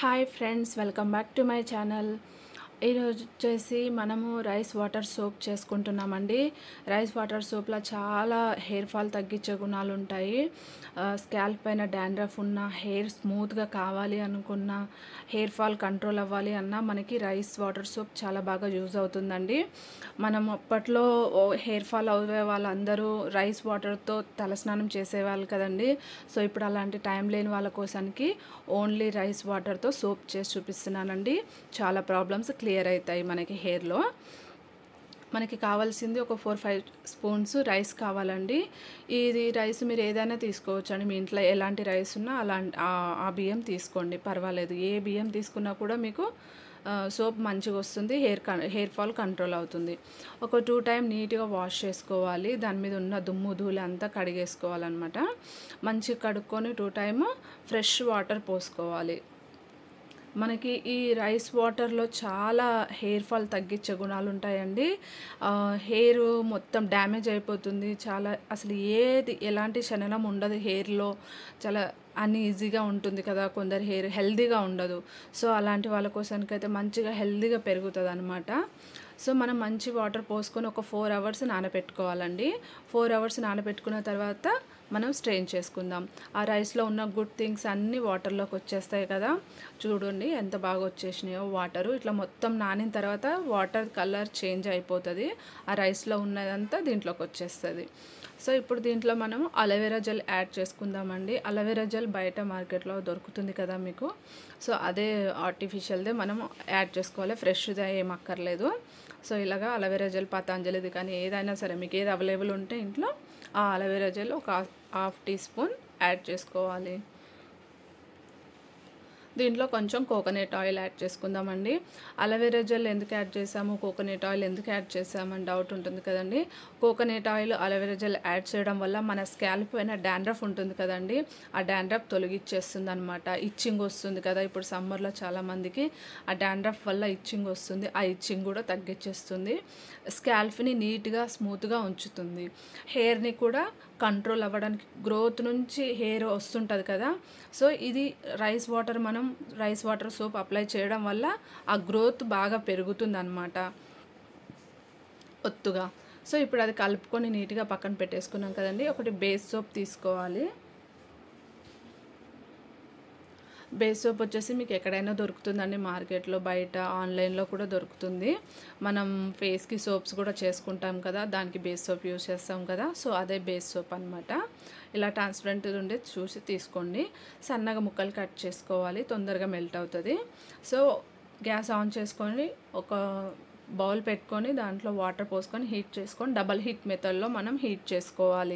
hi friends welcome back to my channel ఈరోజు వచ్చేసి మనము రైస్ వాటర్ సోప్ చేసుకుంటున్నామండి రైస్ వాటర్ సోప్లో చాలా హెయిర్ ఫాల్ తగ్గించే గుణాలు ఉంటాయి స్కాల్ప్ పైన డాండ్రఫ్ ఉన్న హెయిర్ స్మూత్గా కావాలి అనుకున్న హెయిర్ ఫాల్ కంట్రోల్ అవ్వాలి అన్నా మనకి రైస్ వాటర్ సోప్ చాలా బాగా యూజ్ అవుతుందండి మనం అప్పట్లో హెయిర్ ఫాల్ అవ్వే వాళ్ళందరూ రైస్ వాటర్తో తలస్నానం చేసేవాళ్ళు కదండి సో ఇప్పుడు అలాంటి టైం లేని వాళ్ళ కోసానికి ఓన్లీ రైస్ వాటర్తో సోప్ చేసి చూపిస్తున్నానండి చాలా ప్రాబ్లమ్స్ క్లియర్ అవుతాయి మనకి హెయిర్లో మనకి కావాల్సింది ఒక ఫోర్ ఫైవ్ స్పూన్స్ రైస్ కావాలండి ఇది రైస్ మీరు ఏదైనా తీసుకోవచ్చు అండి మీ ఇంట్లో ఎలాంటి రైస్ ఉన్నా అలాంటి ఆ బియ్యం తీసుకోండి పర్వాలేదు ఏ బియ్యం తీసుకున్నా కూడా మీకు సోప్ మంచిగా వస్తుంది హెయిర్ హెయిర్ ఫాల్ కంట్రోల్ అవుతుంది ఒక టూ టైం నీట్గా వాష్ చేసుకోవాలి దాని మీద ఉన్న దుమ్ము ధూళి అంతా కడిగేసుకోవాలన్నమాట మంచిగా కడుక్కొని టూ టైమ్ ఫ్రెష్ వాటర్ పోసుకోవాలి మనకి ఈ రైస్ వాటర్లో చాలా హెయిర్ ఫాల్ తగ్గించే గుణాలు ఉంటాయండి హెయిర్ మొత్తం డ్యామేజ్ అయిపోతుంది చాలా అసలు ఏది ఎలాంటి శననం ఉండదు హెయిర్లో చాలా అన్ఈజీగా ఉంటుంది కదా కొందరు హెయిర్ హెల్దీగా ఉండదు సో అలాంటి వాళ్ళ కోసానికైతే మంచిగా హెల్దీగా పెరుగుతుంది అనమాట సో మనం మంచి వాటర్ పోసుకొని ఒక ఫోర్ అవర్స్ నానబెట్టుకోవాలండి ఫోర్ అవర్స్ నానబెట్టుకున్న తర్వాత మనం స్ట్రెయిన్ చేసుకుందాం ఆ రైస్లో ఉన్న గుడ్ థింగ్స్ అన్నీ వాటర్లోకి వచ్చేస్తాయి కదా చూడండి ఎంత బాగా వచ్చేసినాయో వాటరు ఇట్లా మొత్తం నానిన తర్వాత వాటర్ కలర్ చేంజ్ అయిపోతుంది ఆ రైస్లో ఉన్నదంతా దీంట్లోకి వచ్చేస్తుంది సో ఇప్పుడు దీంట్లో మనం అలోవెరా జెల్ యాడ్ చేసుకుందామండి అలోవెరా జెల్ బయట మార్కెట్లో దొరుకుతుంది కదా మీకు సో అదే ఆర్టిఫిషియల్దే మనం యాడ్ చేసుకోవాలి ఫ్రెష్దే ఏం అక్కర్లేదు సో ఇలాగా అలోవెరా జెల్ పతాంజలిది కానీ ఏదైనా సరే మీకు ఏది అవైలబుల్ ఉంటే ఇంట్లో ఆ అలోవెరా జెల్ ఒక హాఫ్ టీ స్పూన్ యాడ్ చేసుకోవాలి దీంట్లో కొంచెం కోకోనట్ ఆయిల్ యాడ్ చేసుకుందామండి అలోవెరా జెల్ ఎందుకు యాడ్ చేసాము కోకోనట్ ఆయిల్ ఎందుకు యాడ్ చేసామని డౌట్ ఉంటుంది కదండి coconut oil aloe vera gel add చేయడం వల్ల మన స్కాల్ప్ పైన డాండ్రఫ్ ఉంటుంది కదండి ఆ డాండ్రఫ్ తొలగిచ్చేస్తుంది అనమాట ఇచ్చింగ్ వస్తుంది కదా ఇప్పుడు సమ్మర్లో చాలామందికి ఆ డాండ్రఫ్ వల్ల ఇచ్చింగ్ వస్తుంది ఆ ఇచ్చింగ్ కూడా తగ్గించేస్తుంది స్కాల్ప్ని నీట్గా స్మూత్గా ఉంచుతుంది హెయిర్ని కూడా కంట్రోల్ అవ్వడానికి గ్రోత్ నుంచి హెయిర్ వస్తుంటుంది కదా సో ఇది రైస్ వాటర్ మనం రైస్ వాటర్ సోప్ అప్లై చేయడం వల్ల ఆ గ్రోత్ బాగా పెరుగుతుంది అనమాట ఒత్తుగా సో ఇప్పుడు అది కలుపుకొని నీట్గా పక్కన పెట్టేసుకున్నాం కదండి ఒకటి బేస్ సోప్ తీసుకోవాలి బేస్ సోప్ వచ్చేసి మీకు ఎక్కడైనా దొరుకుతుందండి మార్కెట్లో బయట ఆన్లైన్లో కూడా దొరుకుతుంది మనం ఫేస్కి సోప్స్ కూడా చేసుకుంటాం కదా దానికి బేస్ సోప్ యూజ్ చేస్తాం కదా సో అదే బేస్ సోప్ అనమాట ఇలా ట్రాన్స్పరెంట్ ఉండే చూసి తీసుకోండి సన్నగా ముక్కలు కట్ చేసుకోవాలి తొందరగా మెల్ట్ అవుతుంది సో గ్యాస్ ఆన్ చేసుకొని ఒక బౌల్ పెట్టుకొని దాంట్లో వాటర్ పోసుకొని హీట్ చేసుకొని డబల్ హీట్ మెథడ్లో మనం హీట్ చేసుకోవాలి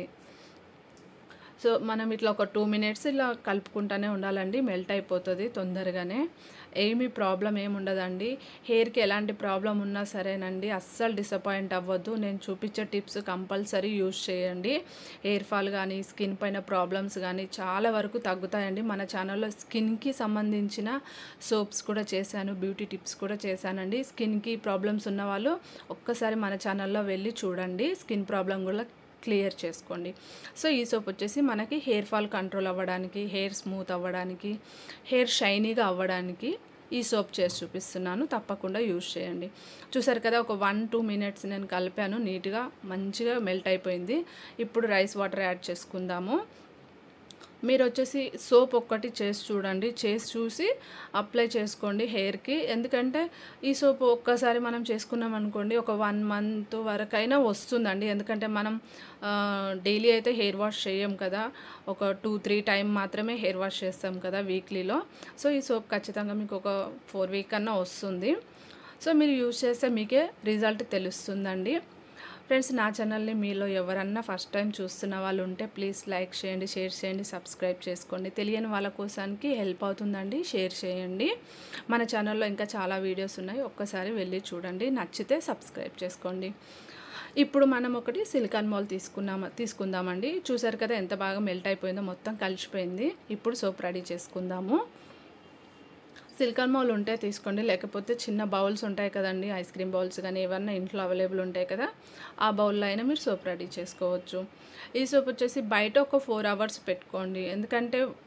సో మనం ఇట్లా ఒక టూ మినిట్స్ ఇలా కలుపుకుంటూనే ఉండాలండి మెల్ట్ అయిపోతుంది తొందరగానే ఏమీ ప్రాబ్లం ఏమి ఉండదండి హెయిర్కి ఎలాంటి ప్రాబ్లం ఉన్నా సరేనండి అస్సలు డిసప్పాయింట్ అవ్వద్దు నేను చూపించే టిప్స్ కంపల్సరీ యూజ్ చేయండి హెయిర్ ఫాల్ కానీ స్కిన్ పైన ప్రాబ్లమ్స్ కానీ చాలా వరకు తగ్గుతాయండి మన ఛానల్లో స్కిన్కి సంబంధించిన సోప్స్ కూడా చేశాను బ్యూటీ టిప్స్ కూడా చేశానండి స్కిన్కి ప్రాబ్లమ్స్ ఉన్న వాళ్ళు ఒక్కసారి మన ఛానల్లో వెళ్ళి చూడండి స్కిన్ ప్రాబ్లం కూడా క్లియర్ చేసుకోండి సో ఈ సోప్ వచ్చేసి మనకి హెయిర్ ఫాల్ కంట్రోల్ అవ్వడానికి హెయిర్ స్మూత్ అవ్వడానికి హెయిర్ షైనీగా అవ్వడానికి ఈ సోప్ చేసి చూపిస్తున్నాను తప్పకుండా యూజ్ చేయండి చూసారు కదా ఒక వన్ టూ మినిట్స్ నేను కలిపాను నీట్గా మంచిగా మెల్ట్ అయిపోయింది ఇప్పుడు రైస్ వాటర్ యాడ్ చేసుకుందాము మీరు వచ్చేసి సోప్ ఒక్కటి చేసి చూడండి చేసి చూసి అప్లై చేసుకోండి హెయిర్కి ఎందుకంటే ఈ సోప్ ఒక్కసారి మనం చేసుకున్నాం అనుకోండి ఒక వన్ మంత్ వరకైనా వస్తుందండి ఎందుకంటే మనం డైలీ అయితే హెయిర్ వాష్ చేయం కదా ఒక టూ త్రీ టైం మాత్రమే హెయిర్ వాష్ చేస్తాం కదా వీక్లీలో సో ఈ సోప్ ఖచ్చితంగా మీకు ఒక ఫోర్ వీక్ అన్నా వస్తుంది సో మీరు యూజ్ చేస్తే మీకే రిజల్ట్ తెలుస్తుందండి ఫ్రెండ్స్ నా ఛానల్ని మీలో ఎవరన్నా ఫస్ట్ టైం చూస్తున్న వాళ్ళు ఉంటే ప్లీజ్ లైక్ చేయండి షేర్ చేయండి సబ్స్క్రైబ్ చేసుకోండి తెలియని వాళ్ళ కోసానికి హెల్ప్ అవుతుందండి షేర్ చేయండి మన ఛానల్లో ఇంకా చాలా వీడియోస్ ఉన్నాయి ఒక్కసారి వెళ్ళి చూడండి నచ్చితే సబ్స్క్రైబ్ చేసుకోండి ఇప్పుడు మనం ఒకటి సిలికాన్ మాల్ తీసుకున్నాము తీసుకుందామండి చూసారు కదా ఎంత బాగా మెల్ట్ అయిపోయిందో మొత్తం కలిసిపోయింది ఇప్పుడు సోప్ రెడీ చేసుకుందాము సిలికాన్ మౌల్ ఉంటే తీసుకోండి లేకపోతే చిన్న బౌల్స్ ఉంటాయి కదండి ఐస్ క్రీమ్ బౌల్స్ కానీ ఏమన్నా ఇంట్లో అవైలబుల్ ఉంటాయి కదా ఆ బౌల్లో అయినా మీరు సోప్ రెడీ చేసుకోవచ్చు ఈ సోప్ వచ్చేసి బయట ఒక ఫోర్ అవర్స్ పెట్టుకోండి ఎందుకంటే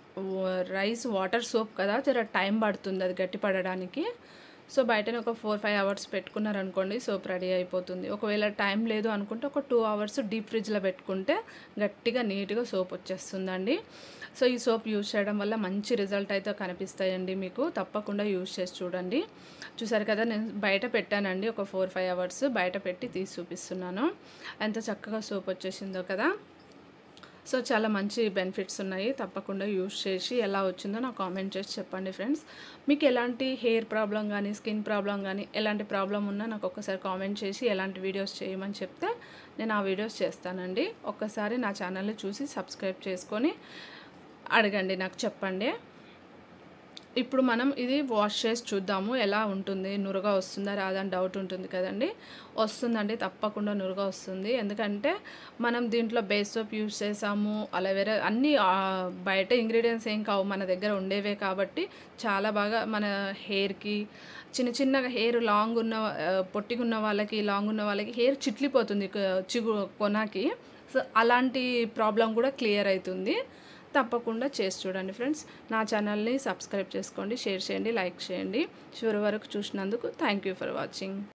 రైస్ వాటర్ సోప్ కదా జర టైం పడుతుంది అది గట్టి పడడానికి సో బయటనే ఒక ఫోర్ ఫైవ్ అవర్స్ పెట్టుకున్నారనుకోండి సోప్ రెడీ అయిపోతుంది ఒకవేళ టైం లేదు అనుకుంటే ఒక టూ అవర్స్ డీప్ ఫ్రిడ్జ్లో పెట్టుకుంటే గట్టిగా నీట్గా సోప్ వచ్చేస్తుందండి సో ఈ సోప్ యూజ్ చేయడం వల్ల మంచి రిజల్ట్ అయితే కనిపిస్తాయండి మీకు తప్పకుండా యూజ్ చేసి చూడండి చూసారు కదా నేను బయట పెట్టానండి ఒక ఫోర్ ఫైవ్ అవర్స్ బయట పెట్టి తీసి చూపిస్తున్నాను ఎంత చక్కగా సోప్ వచ్చేసిందో కదా సో చాలా మంచి బెనిఫిట్స్ ఉన్నాయి తప్పకుండా యూస్ చేసి ఎలా వచ్చిందో నాకు కామెంట్ చేసి చెప్పండి ఫ్రెండ్స్ మీకు ఎలాంటి హెయిర్ ప్రాబ్లం కానీ స్కిన్ ప్రాబ్లం కానీ ఎలాంటి ప్రాబ్లం ఉన్నా నాకు ఒక్కసారి కామెంట్ చేసి ఎలాంటి వీడియోస్ చేయమని చెప్తే నేను ఆ వీడియోస్ చేస్తానండి ఒక్కసారి నా ఛానల్ని చూసి సబ్స్క్రైబ్ చేసుకొని అడగండి నాకు చెప్పండి ఇప్పుడు మనం ఇది వాష్ చేసి చూద్దాము ఎలా ఉంటుంది నురగా వస్తుందా రాదా అని డౌట్ ఉంటుంది కదండి వస్తుందండి తప్పకుండా నురగా వస్తుంది ఎందుకంటే మనం దీంట్లో బేస్ సోప్ యూస్ చేసాము అలవేరా అన్నీ ఆ, బయట ఇంగ్రీడియంట్స్ ఏం కావు మన దగ్గర ఉండేవే కాబట్టి చాలా బాగా మన హెయిర్కి చిన్న చిన్నగా హెయిర్ లాంగ్ ఉన్న ఆ, పొట్టిగా ఉన్న వాళ్ళకి లాంగ్ ఉన్న వాళ్ళకి హెయిర్ చిట్లిపోతుంది క- చిగు కొనాకి సో అలాంటి ప్రాబ్లం కూడా క్లియర్ అవుతుంది తప్పకుండా చేసి చూడండి ఫ్రెండ్స్ నా ఛానల్ని సబ్స్క్రైబ్ చేసుకోండి షేర్ చేయండి లైక్ చేయండి చివరి వరకు చూసినందుకు థ్యాంక్ యూ ఫర్ వాచింగ్